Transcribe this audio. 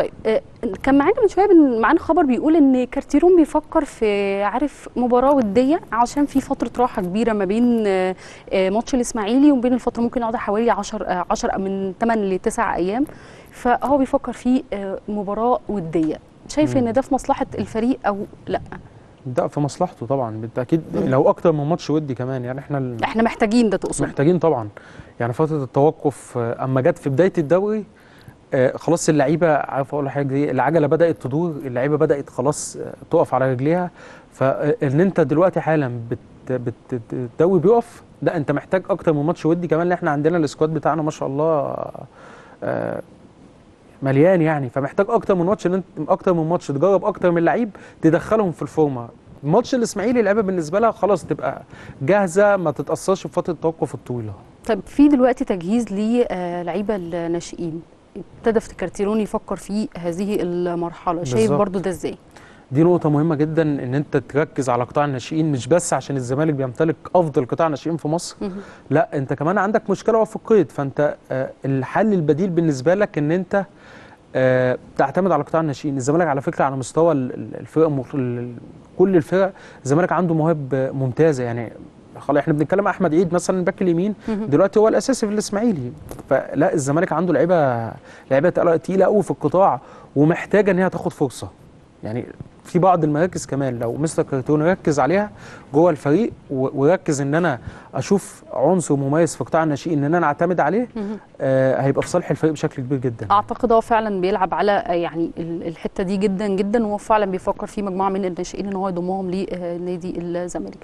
طيب آه، كان معانا من شويه بن- معانا خبر بيقول ان كارتيرون بيفكر في عارف مباراه وديه عشان في فتره راحه كبيره ما بين آه، آه، ماتش الاسماعيلي وما بين الفتره ممكن يقعد حوالي 10 10 من 8 ل 9 ايام فهو بيفكر في آه، مباراه وديه شايف مم. ان ده في مصلحه الفريق او لا ده في مصلحته طبعا بالتاكيد لو اكتر من ماتش ودي كمان يعني احنا ال- احنا محتاجين ده تقصد محتاجين طبعا يعني فتره التوقف آه، اما جت في بدايه الدوري آه، خلاص اللعيبه عارف اقول حاجه دي العجله بدات تدور اللعيبه بدات خلاص آه، تقف على رجليها فان انت دلوقتي حالا بت بت الدوري بيقف لا انت محتاج اكتر من ماتش ودي كمان اللي احنا عندنا السكواد بتاعنا ما شاء الله آه، مليان يعني فمحتاج اكتر من ماتش ان انت اكتر من ماتش تجرب اكتر من لعيب تدخلهم في الفورمه ماتش الاسماعيلي اللعيبه بالنسبه لها خلاص تبقى جاهزه ما تتاثرش بفتره التوقف الطويله طيب في دلوقتي تجهيز للعيبه الناشئين ابتدى في كارتيرون يفكر في هذه المرحله شايف بالظبط. برضو ده ازاي دي نقطة مهمة جدا ان انت تركز على قطاع الناشئين مش بس عشان الزمالك بيمتلك افضل قطاع ناشئين في مصر مهم. لا انت كمان عندك مشكلة وفي القيد فانت آه، الحل البديل بالنسبة لك ان انت آه، تعتمد على قطاع الناشئين الزمالك على فكرة على مستوى ال- ال- الفرق المخ- ال- كل الفرق الزمالك عنده مواهب آه، ممتازة يعني خلاص احنا بنتكلم احمد عيد مثلا الباك اليمين مهم. دلوقتي هو الاساسي في الاسماعيلي فلا الزمالك عنده لعيبه لعيبه تقيله تقيلة قوي في القطاع ومحتاجه ان هي تاخد فرصه يعني في بعض المراكز كمان لو مستر كارتون ركز عليها جوه الفريق و- وركز ان انا اشوف عنصر مميز في قطاع الناشئين ان انا اعتمد عليه مهم. آه هيبقى في صالح الفريق بشكل كبير جدا اعتقد هو فعلا بيلعب على آه، يعني ال- الحته دي جدا جدا وهو فعلا بيفكر في مجموعه من الناشئين ان هو يضمهم لنادي الزمالك